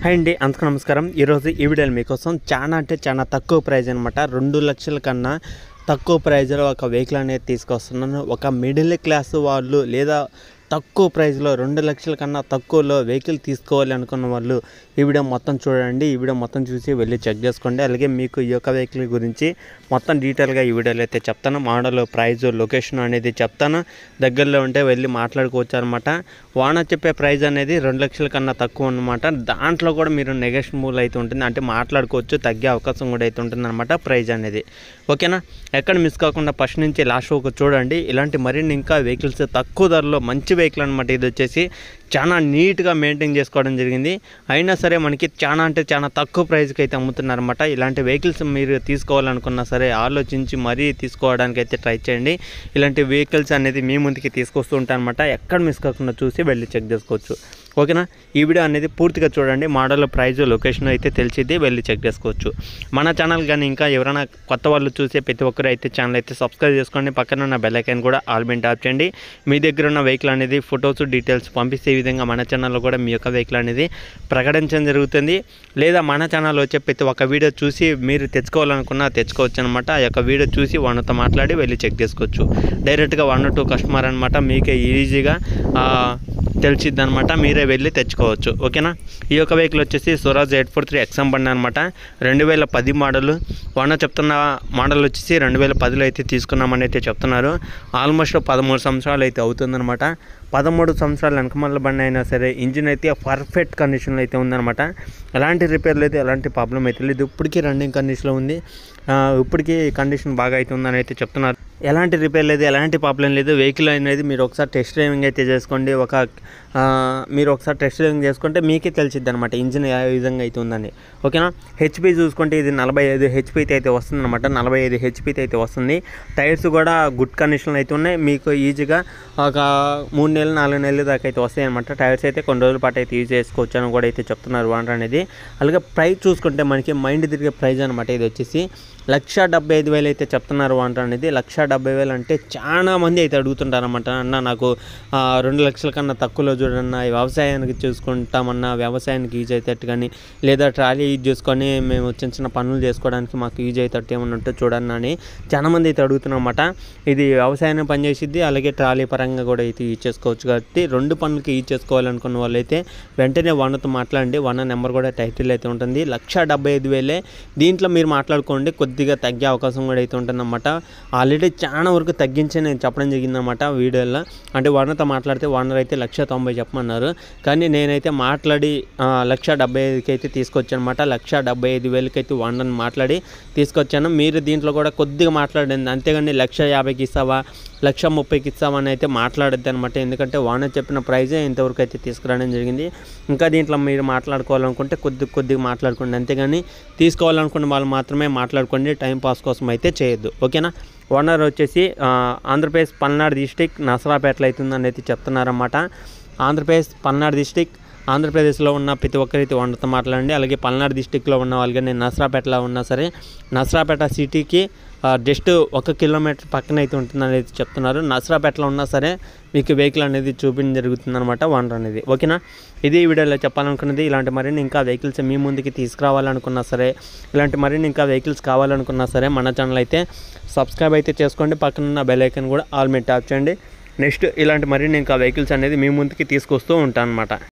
hi అండి అందరికీ నమస్కారం ఈరోజు ఈ వీడియోలో మీకోసం చాలా అంటే చాలా తక్కువ ప్రైజ్ అనమాట రెండు లక్షల కన్నా తక్కువ ప్రైజ్లో ఒక వెహికల్ అనేది తీసుకొస్తున్నాను ఒక మిడిల్ క్లాస్ వాళ్ళు లేదా తక్కువ ప్రైజ్లో రెండు లక్షల కన్నా తక్కువలో వెహికల్ తీసుకోవాలి అనుకున్న వాళ్ళు ఈ వీడియో మొత్తం చూడండి ఈ వీడియో మొత్తం చూసి వెళ్ళి చెక్ చేసుకోండి అలాగే మీకు ఈ యొక్క వెహికల్ గురించి మొత్తం డీటెయిల్గా ఈ వీడియోలో అయితే చెప్తాను మోడల్ ప్రైజ్ లొకేషన్ అనేది చెప్తాను దగ్గరలో ఉంటే వెళ్ళి మాట్లాడుకోవచ్చు అనమాట వాన చెప్పే ప్రైజ్ అనేది రెండు లక్షల కన్నా తక్కువ అనమాట దాంట్లో కూడా మీరు నెగోషియబుల్ అయితే ఉంటుంది అంటే మాట్లాడుకోవచ్చు తగ్గే అవకాశం కూడా అయితే ఉంటుంది అనమాట ప్రైజ్ అనేది ఓకేనా ఎక్కడ మిస్ కాకుండా ఫస్ట్ నుంచి లాస్ట్ వరకు చూడండి ఇలాంటి మరిన్ని ఇంకా వెహికల్స్ తక్కువ ధరలో మంచి వెహికల్ అనమాట ఇది వచ్చేసి చాలా నీట్గా మెయింటైన్ చేసుకోవడం జరిగింది అయినా సరే మనకి చాలా అంటే చాలా తక్కువ ప్రైస్కి అయితే అమ్ముతున్నారన్నమాట ఇలాంటి వెహికల్స్ మీరు తీసుకోవాలనుకున్నా సరే ఆలోచించి మరీ తీసుకోవడానికి అయితే ట్రై చేయండి ఇలాంటి వెహికల్స్ అనేది మీ ముందుకి తీసుకొస్తూ ఉంటాను అనమాట ఎక్కడ మిస్ కాకుండా చూసి వెళ్ళి చెక్ చేసుకోవచ్చు ఓకేనా ఈ వీడియో అనేది పూర్తిగా చూడండి మోడల్ ప్రైజ్ లొకేషన్ అయితే తెలిసిద్ది వెళ్ళి చెక్ చేసుకోవచ్చు మన ఛానల్ కానీ ఇంకా ఎవరైనా కొత్త వాళ్ళు చూసే ప్రతి ఒక్కరు అయితే ఛానల్ అయితే సబ్స్క్రైబ్ చేసుకోండి పక్కన ఉన్న బెల్ ఐకాన్ కూడా ఆల్ బిన్ ట్యాప్ చేయండి మీ దగ్గర ఉన్న వెహికల్ అనేది ఫొటోస్ డీటెయిల్స్ పంపిస్తే ఈ విధంగా మన ఛానల్లో కూడా మీ యొక్క వెహికల్ అనేది ప్రకటించడం జరుగుతుంది లేదా మన ఛానల్ వచ్చే ప్రతి ఒక్క వీడియో చూసి మీరు తెచ్చుకోవాలనుకున్నా తెచ్చుకోవచ్చు అనమాట ఆ యొక్క వీడియో చూసి వాళ్ళతో మాట్లాడి వెళ్ళి చెక్ చేసుకోవచ్చు డైరెక్ట్గా వన్ టూ కస్టమర్ అనమాట మీకే ఈజీగా తెలిసిద్ది అనమాట మీరే వెళ్ళి తెచ్చుకోవచ్చు ఓకేనా ఈ యొక్క వెహికల్ వచ్చేసి Swaraj eight four three XM బండి అనమాట రెండు వేల పది మోడల్ వన చెప్తున్న మోడల్ వచ్చేసి రెండు వేల పదిలో అయితే తీసుకున్నామని అయితే చెప్తున్నారు ఆల్మోస్ట్ పదమూడు సంవత్సరాలు అయితే అవుతుందన్నమాట పదమూడు సంవత్సరాల వెనకమల్ల బండి అయినా సరే ఇంజిన్ అయితే పర్ఫెక్ట్ కండిషన్లో అయితే ఉందన్నమాట ఎలాంటి రిపేర్లు అయితే ఎలాంటి ప్రాబ్లం అయితే లేదు ఇప్పటికీ రన్నింగ్ కండిషన్లో ఉంది ఆ, ఇప్పటికీ కండిషన్ బాగా అయితే ఉందని అయితే చెప్తున్నారు ఎలాంటి రిపేర్ లేదు ఎలాంటి ప్రాబ్లం లేదు వెహికల్ అనేది మీరు ఒకసారి టెస్ట్ డ్రైవింగ్ అయితే చేసుకోండి ఒక ఆ, మీరు ఒకసారి టెస్ట్ డ్రైవింగ్ చేసుకుంటే మీకే తెలిసిద్ది అనమాట ఇంజిన్ ఏ విధంగా అయితే ఉందని ఓకేనా హెచ్పి చూసుకుంటే ఇది నలభై ఐదు హెచ్పితో అయితే వస్తుంది అనమాట నలభై ఐదు హెచ్పితో అయితే వస్తుంది టైర్స్ కూడా గుడ్ కండిషన్లో అయితే ఉన్నాయి మీకు ఈజీగా ఒక మూడు నెలలు నాలుగు నెలల దాకా అయితే వస్తాయి అనమాట టైర్స్ అయితే కొన్ని రోజుల పాటు అయితే యూజ్ చేసుకోవచ్చు అని కూడా అయితే చెప్తున్నారు వాంటర్ అనేది అలాగే ప్రైస్ చూసుకుంటే మనకి మైండ్ తిరిగే ప్రైస్ అనమాట ఇది వచ్చేసి లక్ష డెబ్బై ఐదు వేలు అయితే చెప్తున్నారు వాంటర్ అనేది లక్ష డెబ్బై వేలు అంటే చాలా మంది అయితే అడుగుతుంటారు అనమాట అన్న నాకు ఆ, రెండు లక్షల కన్నా తక్కువలో చూడన్న ఈ వ్యవసాయానికి చూసుకుంటామన్నా వ్యవసాయానికి యూజ్ అయ్యేటట్టు కానీ లేదా ట్రాలీ యూజ్ చేసుకొని మేము చిన్న చిన్న పనులు చేసుకోవడానికి మాకు యూజ్ అయ్యేటట్టు ఏమన్నా ఉంటే చూడన్న అని చాలా మంది అయితే అడుగుతున్నమాట ఇది వ్యవసాయాన్ని పనిచేసిద్ది అలాగే ట్రాలీ పరంగా కూడా అయితే యూజ్ చేసుకోవచ్చు కాబట్టి రెండు పనులకి యూజ్ చేసుకోవాలనుకున్న వాళ్ళైతే వెంటనే వన్తో మాట్లాడండి వన్ నెంబర్ కూడా టైటిల్ అయితే ఉంటుంది లక్ష డెబ్బై ఐదు వేలే దీంట్లో మీరు మాట్లాడుకోండి కొద్దిగా తగ్గే అవకాశం కూడా అయితే ఉంటుందన్నమాట ఆల్రెడీ చాలా వరకు తగ్గించి నేను చెప్పడం జరిగిందన్నమాట వీడియోలో అంటే వనర్తో మాట్లాడితే వనర్ అయితే లక్ష తొంభై చెప్పమన్నారు కానీ నేనైతే మాట్లాడి ఆ, లక్ష డెబ్బై ఐదుకి అయితే తీసుకొచ్చాను అనమాట లక్ష డెబ్బై ఐదు వేలకి అయితే వనర్ని మాట్లాడి తీసుకొచ్చాను మీరు దీంట్లో కూడా కొద్దిగా మాట్లాడండి అంతేగాని లక్ష యాభైకి ఇస్తావా లక్ష ముప్పైకి ఇస్తామని అయితే మాట్లాడద్దు అనమాట ఎందుకంటే వాన చెప్పిన ప్రైజే ఇంతవరకు అయితే తీసుకురావడం జరిగింది ఇంకా దీంట్లో మీరు మాట్లాడుకోవాలనుకుంటే కొద్ది కొద్దిగా మాట్లాడుకోండి అంతేగాని తీసుకోవాలనుకున్న వాళ్ళు మాత్రమే మాట్లాడుకోండి టైం పాస్ కోసం అయితే చేయొద్దు ఓకేనా ఓనర్ వచ్చేసి ఆ, ఆంధ్రప్రదేశ్ పల్నాడు డిస్టిక్ నసరాపేటలో అవుతుందని అయితే చెప్తున్నారన్నమాట ఆంధ్రప్రదేశ్ పల్నాడు డిస్టిక్ ఆంధ్రప్రదేశ్లో ఉన్న ప్రతి ఒక్కరైతే వంటతో మాట్లాడండి అలాగే పల్నాడు డిస్టిక్లో ఉన్న వాళ్ళకి నేను నసరాపేటలో ఉన్నా సరే నసరాపేట సిటీకి జస్ట్ ఒక కిలోమీటర్ పక్కన అయితే ఉంటుందని అయితే చెప్తున్నారు నసరాపేటలో ఉన్నా సరే మీకు వెహికల్ అనేది చూపించడం జరుగుతుంది అనమాట వనర్ అనేది ఓకేనా ఇది ఈ వీడియోలో చెప్పాలనుకున్నది ఇలాంటి మరిన్ని ఇంకా వెహికల్స్ మీ ముందుకి తీసుకురావాలనుకున్నా సరే ఇలాంటి మరిన్ని ఇంకా వెహికల్స్ కావాలనుకున్నా సరే మన ఛానల్ అయితే సబ్స్క్రైబ్ అయితే చేసుకోండి పక్కన ఉన్న బెల్ ఐకన్ కూడా ఆల్ మీద ట్యాప్ చేయండి నెక్స్ట్ ఇలాంటి మరిన్ని ఇంకా వెహికల్స్ అనేది మీ ముందుకి తీసుకొస్తూ ఉంటాను అనమాట